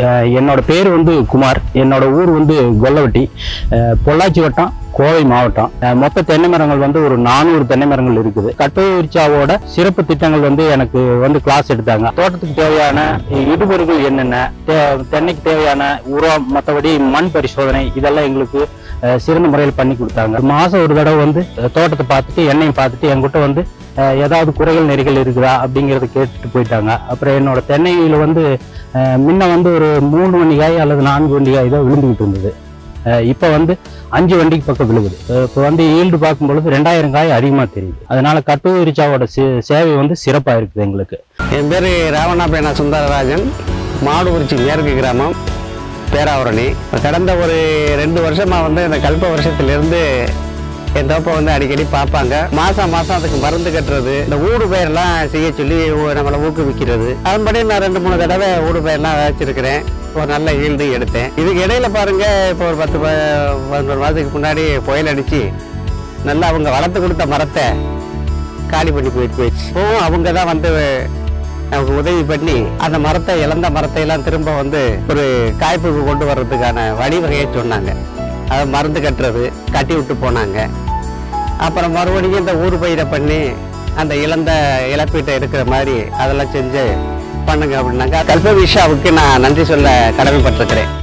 அஹ் என்னோட பேர் வந்து குமார் என்னோட ஊர் வந்து கொல்லவட்டி அஹ் பொள்ளாச்சி வட்டம் கோவை மாவட்டம் அஹ் மொத்த தென்னை மரங்கள் வந்து ஒரு நானூறு தென்னை மரங்கள் இருக்குது கட்டோரிச்சாவோட சிறப்பு திட்டங்கள் வந்து எனக்கு வந்து கிளாஸ் எடுத்தாங்க தோட்டத்துக்கு தேவையான இடுபொருட்கள் என்னென்ன தே- தென்னைக்கு தேவையான உரம் மற்றபடி மண் பரிசோதனை இதெல்லாம் எங்களுக்கு அஹ், சிறந்த முறையில் பண்ணி கொடுத்தாங்க மாசம் ஒரு தடவை வந்து அஹ், தோட்டத்தை பார்த்துட்டு எண்ணெயும் பார்த்துட்டு என்கிட்ட வந்து அஹ், ஏதாவது குறைகள் நெறிகள் இருக்குதா அப்படிங்கறத கேட்டுட்டு போயிட்டாங்க அப்புறம் என்னோட தென்னையில வந்து அஹ், முன்ன வந்து ஒரு மூணு வண்டிகாய் அல்லது நான்கு வண்டிகாய் தான் விழுந்துகிட்டு இருந்தது அஹ், இப்ப வந்து அஞ்சு வண்டிக்கு பக்கம் விழுகுது அஹ், இப்ப வந்து ஈல்டு பார்க்கும் பொழுது ரெண்டாயிரம் காய் அதிகமா தெரியுது அதனால கட்டுரிச்சாவோட சே- சேவை வந்து சிறப்பா இருக்குது எங்களுக்கு என் பேர் ராவணாபேனா சுந்தரராஜன் மாடுகுறிச்சி மேற்கு கிராமம் பேராவரணி இப்ப கடந்த ஒரு ரெண்டு வருஷமாக வந்து இந்த கல்ப வருஷத்திலிருந்து என் தோப்பை வந்து அடிக்கடி பார்ப்பாங்க மாதம் மாதம் அதுக்கு மருந்து கட்டுறது இந்த ஊடு பயிரெல்லாம் செய்ய சொல்லி ஊ- நம்மளை ஊக்குவிக்கிறது அதன்படி நான் ரெண்டு மூணு தடவை ஊடு பயிரெல்லாம் விதைச்சிருக்கிறேன் ஒரு நல்ல ஈல்டு எடுத்தேன் இதுக்கு இடையில பாருங்க இப்போ ஒரு பத்து ப- பதினோரு மாதத்துக்கு முன்னாடி புயல் அடிச்சு நல்லா அவங்க வளர்த்து கொடுத்த மரத்தை காலி பண்ணி போயிட்டு போயிடுச்சு இப்போவும் அவங்க தான் வந்து நமக்கு உதவி பண்ணி அந்த மரத்தை இழந்த மரத்தை எல்லாம் திரும்ப வந்து ஒரு காய்ப்புக்கு கொண்டு வர்றதுக்கான வழிவகையை சொன்னாங்க அதை மருந்து கட்டுறது கட்டி விட்டு போனாங்க அப்புறம் மறுபடியும் இந்த ஊர் பயிரை பண்ணி அந்த இழந்த இழப்பீட்டை எடுக்கிற மாதிரி அதெல்லாம் செஞ்சு பண்ணுங்க அப்படின்னாங்க கல்ப விஷாவுக்கு நான் நன்றி சொல்ல கடமைப்பட்டிருக்கிறேன்